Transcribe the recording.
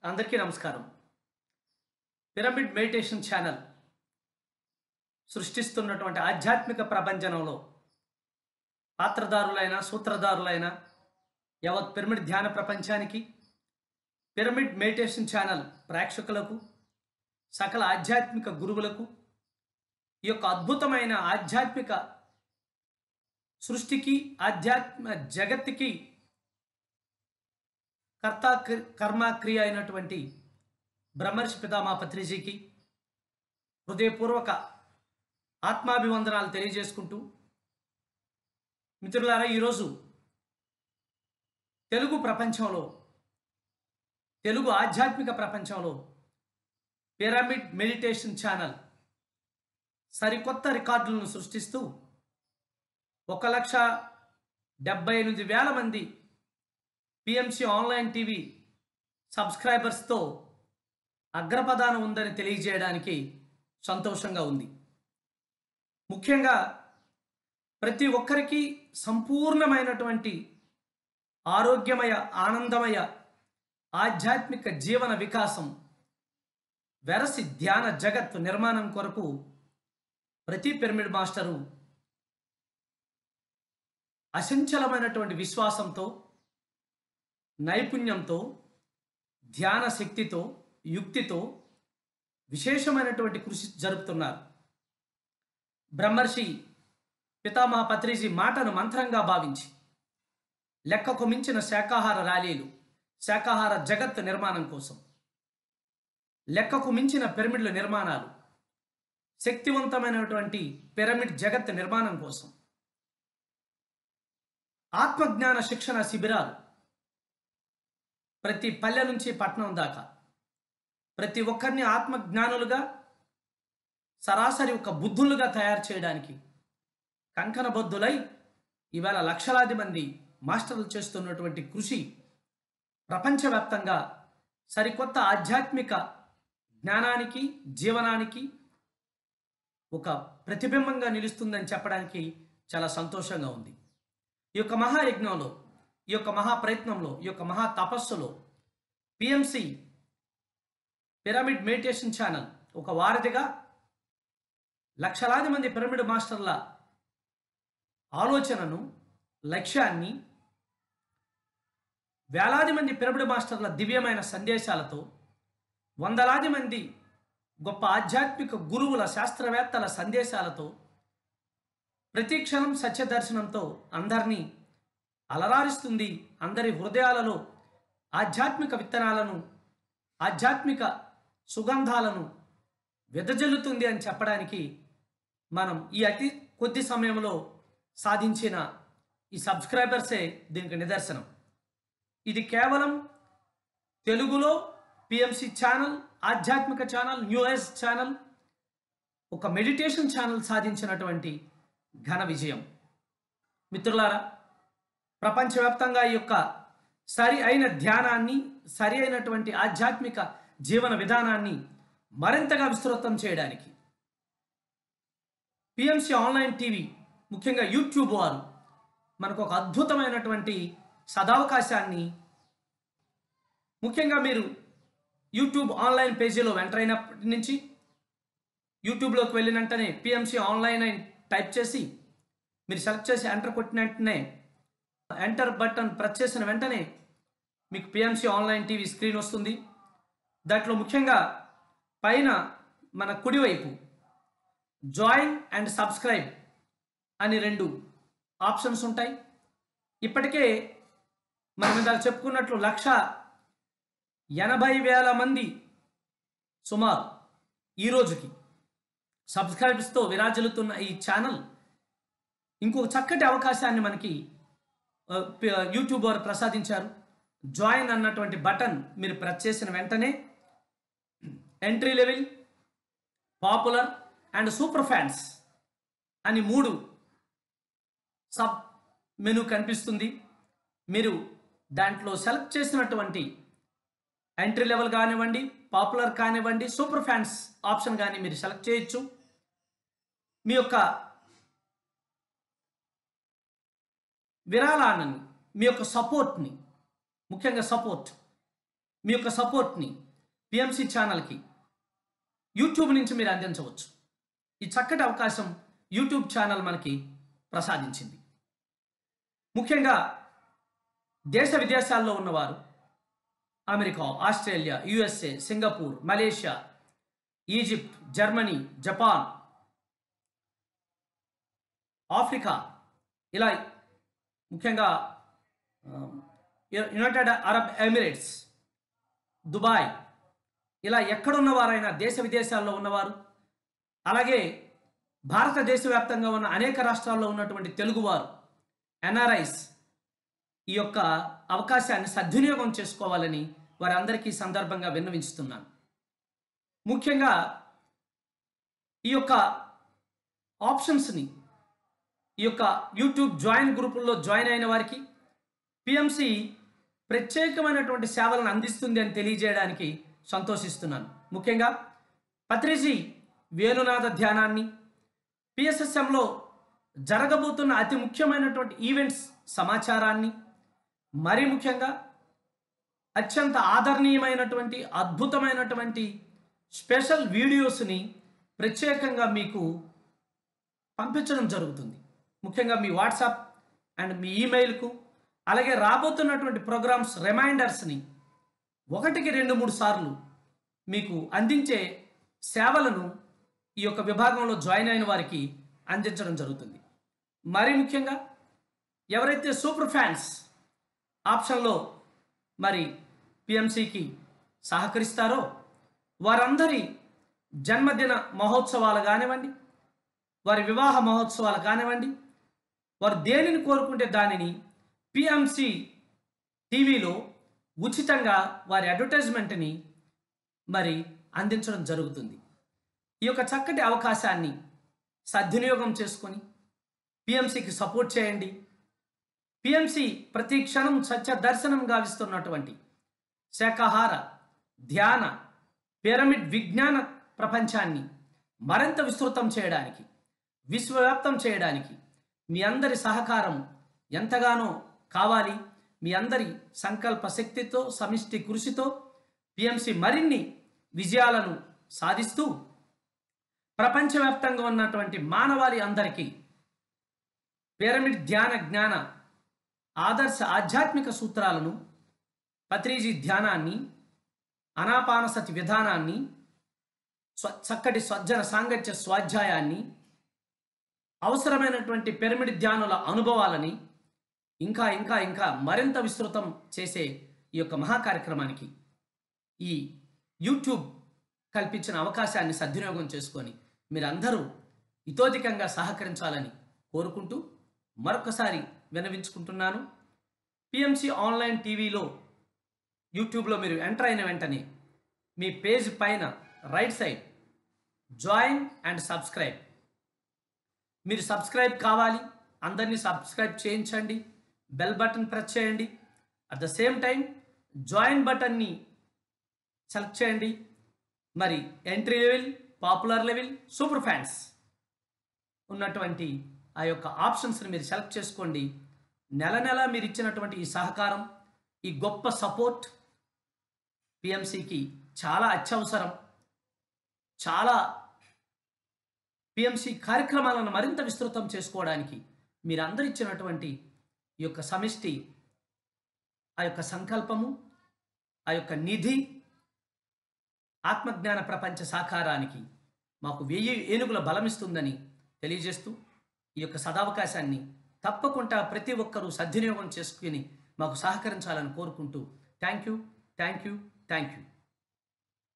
అందరికీ నమస్కారం pyramid meditation channel సృష్టిస్తున్నటువంటి ఆధ్యాత్మిక ప్రపంచంలో పాత్రదారులైన సూత్రధారులైన యావత్ పిరమిడ్ ధ్యాన ప్రపంచానికి పిరమిడ్ మెడిటేషన్ ఛానల్ ప్రేక్షకులకు సకల ఆధ్యాత్మిక గురువులకు ఈ యొక్క అద్భుతమైన ఆధ్యాత్మిక సృష్టికి ఆధ్యాత్మ జగత్తుకి కర్త క్రి- కర్మ క్రియ అయినటువంటి బ్రహ్మర్షి పితామా పత్రిజీకి హృదయపూర్వక ఆత్మాభివందనాలు తెలియజేసుకుంటూ మిత్రులారా ఈరోజు తెలుగు ప్రపంచంలో తెలుగు ఆధ్యాత్మిక ప్రపంచంలో పిరమిడ్ మెడిటేషన్ ఛానల్ సరికొత్త రికార్డులను సృష్టిస్తూ ఒక లక్ష డెబ్బై ఎనిమిది వేల మంది పిఎంసి ఆన్లైన్ టీవీ సబ్స్క్రైబర్స్తో అగ్రపదానం ఉందని తెలియజేయడానికి సంతోషంగా ఉంది ముఖ్యంగా ప్రతి ఒక్కరికి సంపూర్ణమైనటువంటి ఆరోగ్యమయ ఆనందమయ ఆధ్యాత్మిక జీవన వికాసం వెరసి ధ్యాన జగత్ నిర్మాణం కొరకు ప్రతి పిరమిడ్ మాస్టరు అచంచలమైనటువంటి విశ్వాసంతో నైపుణ్యంతో ధ్యాన శక్తితో యుక్తితో విశేషమైనటువంటి కృషి జరుపుతున్నారు బ్రహ్మర్షి పితామహ పత్రిజీ మాటను మంత్రంగా భావించి లెక్కకు మించిన శాకాహార ర్యాలీలు శాకాహార జగత్ నిర్మాణం కోసం లెక్కకు మించిన పిరమిడ్ల నిర్మాణాలు శక్తివంతమైనటువంటి పిరమిడ్ జగత్ నిర్మాణం కోసం ఆత్మజ్ఞాన శిక్షణ శిబిరాలు ప్రతి పల్లె నుంచి పట్టణం దాకా ప్రతి ఒక్కరిని ఆత్మజ్ఞానులుగా సరాసరి ఒక బుద్ధులుగా తయారు చేయడానికి కంకణబద్ధులై ఇవాళ లక్షలాది మంది మాస్టర్లు చేస్తున్నటువంటి కృషి ప్రపంచవ్యాప్తంగా సరికొత్త ఆధ్యాత్మిక జ్ఞానానికి జీవనానికి ఒక ప్రతిబింబంగా నిలుస్తుందని చెప్పడానికి చాలా సంతోషంగా ఉంది ఈ యొక్క మహాయజ్ఞంలో ఈ యొక్క మహా ప్రయత్నంలో ఈ యొక్క మహా తపస్సులో పిఎంసి పిరమిడ్ మెడిటేషన్ ఛానల్ ఒక వారధిగా లక్షలాది మంది పిరమిడ్ మాస్టర్ల ఆలోచనను లక్ష్యాన్ని వేలాది మంది పిరమిడ్ మాస్టర్ల దివ్యమైన సందేశాలతో వందలాది మంది గొప్ప ఆధ్యాత్మిక గురువుల శాస్త్రవేత్తల సందేశాలతో ప్రతి క్షణం సత్యదర్శనంతో అందరినీ అలరారిస్తుంది అందరి హృదయాలలో ఆధ్యాత్మిక విత్తనాలను ఆధ్యాత్మిక సుగంధాలను వెదజల్లుతుంది అని చెప్పడానికి మనం ఈ అతి కొద్ది సమయంలో సాధించిన ఈ సబ్స్క్రైబర్సే దీనికి నిదర్శనం ఇది కేవలం తెలుగులో పిఎంసి ఛానల్ ఆధ్యాత్మిక ఛానల్ న్యూఎస్ ఛానల్ ఒక మెడిటేషన్ ఛానల్ సాధించినటువంటి ఘన విజయం మిత్రులారా ప్రపంచవ్యాప్తంగా ఈ యొక్క సరి అయిన ధ్యానాన్ని సరి అయినటువంటి ఆధ్యాత్మిక జీవన విధానాన్ని మరింతగా విస్తృతం చేయడానికి పిఎంసి ఆన్లైన్ టీవీ ముఖ్యంగా యూట్యూబ్ వారు మనకు ఒక అద్భుతమైనటువంటి సదావకాశాన్ని ముఖ్యంగా మీరు యూట్యూబ్ ఆన్లైన్ పేజీలో ఎంటర్ అయినప్పటి నుంచి యూట్యూబ్లోకి వెళ్ళిన వెంటనే పిఎంసి ఆన్లైన్ అని టైప్ చేసి మీరు సెలెక్ట్ చేసి ఎంటర్ కొట్టిన వెంటనే ఎంటర్ బటన్ ప్రెస్ చేసిన వెంటనే మీకు పిఎంసి ఆన్లైన్ టీవీ స్క్రీన్ వస్తుంది దాంట్లో ముఖ్యంగా పైన మన కుడివైపు జాయిన్ అండ్ సబ్స్క్రైబ్ అని రెండు ఆప్షన్స్ ఉంటాయి ఇప్పటికే మనం ఇందాక చెప్పుకున్నట్లు లక్ష ఎనభై వేల మంది సుమారు ఈ రోజుకి సబ్స్క్రైబర్స్తో విరాజిల్లుతున్న ఈ ఛానల్ ఇంకొక చక్కటి అవకాశాన్ని మనకి ఆ, ప- యూట్యూబ్ వారు ప్రసాదించారు జాయిన్ అన్నటువంటి బటన్ మీరు ప్రెస్ చేసిన వెంటనే entry level popular and super fans అని మూడు సబ్ మెనూ కనిపిస్తుంది మీరు దాంట్లో సెలెక్ట్ చేసినటువంటి ఎంట్రీ లెవెల్ కానివ్వండి పాపులర్ కానివ్వండి సూపర్ ఫ్యాన్స్ ఆప్షన్ కానీ మీరు సెలెక్ట్ చేయొచ్చు మీ యొక్క విరాళాన్ని మీ యొక్క సపోర్ట్ని ముఖ్యంగా సపోర్ట్ మీ యొక్క సపోర్ట్ని పిఎంసి ఛానల్కి యూట్యూబ్ నుంచి మీరు అందించవచ్చు ఈ చక్కటి అవకాశం యూట్యూబ్ ఛానల్ మనకి ప్రసాదించింది ముఖ్యంగా దేశ విదేశాల్లో ఉన్నవారు America Australia USA Singapore Malaysia Egypt Germany Japan Africa ఇలా ముఖ్యంగా ఆ, యునైటెడ్ అరబ్ ఎమిరేట్స్ దుబాయ్ ఇలా ఎక్కడున్న వారైనా దేశ విదేశాల్లో ఉన్నవారు అలాగే భారతదేశ వ్యాప్తంగా ఉన్న అనేక రాష్ట్రాల్లో ఉన్నటువంటి తెలుగువారు ఎన్ఆర్ఐస్ ఈ యొక్క అవకాశాన్ని సద్వినియోగం చేసుకోవాలని వారందరికీ ఈ సందర్భంగా విన్నవించుతున్నాను ముఖ్యంగా ఈ యొక్క ఆప్షన్స్ని ఈ యొక్క యూట్యూబ్ జాయిన్ గ్రూపుల్లో జాయిన్ అయిన వారికి పిఎంసి ప్రత్యేకమైనటువంటి సేవలను అందిస్తుంది అని తెలియజేయడానికి సంతోషిస్తున్నాను ముఖ్యంగా పత్రిజీ వేణునాథ ధ్యానాన్ని పిఎస్ఎస్ఎంలో జరగబోతున్న అతి ముఖ్యమైనటువంటి ఈవెంట్స్ సమాచారాన్ని మరీ ముఖ్యంగా అత్యంత ఆదరణీయమైనటువంటి అద్భుతమైనటువంటి స్పెషల్ వీడియోస్ని ప్రత్యేకంగా మీకు పంపించడం జరుగుతుంది ముఖ్యంగా మీ వాట్సాప్ అండ్ మీ ఈమెయిల్కు అలాగే రాబోతున్నటువంటి ప్రోగ్రామ్స్ రిమైండర్స్ని ఒకటికి రెండు మూడు సార్లు మీకు అందించే సేవలను ఈ యొక్క విభాగంలో జాయిన్ అయిన వారికి అందించడం జరుగుతుంది మరీ ముఖ్యంగా ఎవరైతే సూపర్ ఫ్యాన్స్ ఆప్షన్లో మరి పిఎంసికి సహకరిస్తారో వారందరి జన్మదిన మహోత్సవాలు కానివ్వండి వారి వివాహ మహోత్సవాలు కానివ్వండి వారు దేనిని కోరుకుంటే దానిని పిఎంసి టీవీలో ఉచితంగా వారి అడ్వర్టైజ్మెంట్ని మరి అందించడం జరుగుతుంది ఈ యొక్క చక్కటి అవకాశాన్ని సద్వినియోగం చేసుకొని పిఎంసికి సపోర్ట్ చేయండి పిఎంసి ప్రతి క్షణం సత్య దర్శనం గావిస్తున్నటువంటి శాకాహార ధ్యాన పిరమిడ్ విజ్ఞాన ప్రపంచాన్ని మరింత విస్తృతం చేయడానికి విశ్వవ్యాప్తం చేయడానికి మీ అందరి సహకారం ఎంతగానో కావాలి మీ అందరి సంకల్ప శక్తితో సమిష్టి కృషితో పిఎంసి మరిన్ని విజయాలను సాధిస్తూ ప్రపంచవ్యాప్తంగా ఉన్నటువంటి మానవాళి అందరికీ పిరమిడ్ ధ్యాన జ్ఞాన ఆదర్శ ఆధ్యాత్మిక సూత్రాలను పత్రిజీ ధ్యానాన్ని అనాపానసతి విధానాన్ని స్వ చక్కటి స్వజ్జన సాంగత్య స్వాధ్యాయాన్ని అవసరమైనటువంటి పిరమిడ్ ధ్యానుల అనుభవాలని ఇంకా ఇంకా ఇంకా మరింత విస్తృతం చేసే ఈ యొక్క మహా కార్యక్రమానికి ఈ యూట్యూబ్ కల్పించిన అవకాశాన్ని సద్వినియోగం చేసుకొని మీరందరూ ఇతోధికంగా సహకరించాలని కోరుకుంటూ మరొకసారి వినవించుకుంటున్నాను పిఎంసి ఆన్లైన్ టీవీలో యూట్యూబ్లో మీరు ఎంటర్ అయిన వెంటనే మీ పేజ్ పైన right side join and subscribe మీరు సబ్స్క్రైబ్ కావాలి అందరినీ సబ్స్క్రైబ్ చేయించండి బెల్ బటన్ ప్రెస్ చేయండి at the same time join బటన్ని సెలెక్ట్ చేయండి మరి entry level popular level super fans ఉన్నటువంటి ఆ యొక్క ఆప్షన్స్ని మీరు సెలెక్ట్ చేసుకోండి నెల నెల మీరు ఇచ్చినటువంటి ఈ సహకారం ఈ గొప్ప సపోర్ట్ పిఎంసికి చాలా అత్యవసరం చాలా పిఎంసి కార్యక్రమాలను మరింత విస్తృతం చేసుకోవడానికి మీరందరూ ఇచ్చినటువంటి ఈ యొక్క సమిష్టి ఆ యొక్క సంకల్పము ఆ యొక్క నిధి ఆత్మజ్ఞాన ప్రపంచ సాకారానికి మాకు వెయ్యి ఏనుగుల బలమిస్తుందని తెలియజేస్తూ ఈ యొక్క సదావకాశాన్ని తప్పకుండా ప్రతి ఒక్కరూ సద్వినియోగం చేసుకుని మాకు సహకరించాలని కోరుకుంటూ thank you thank you thank you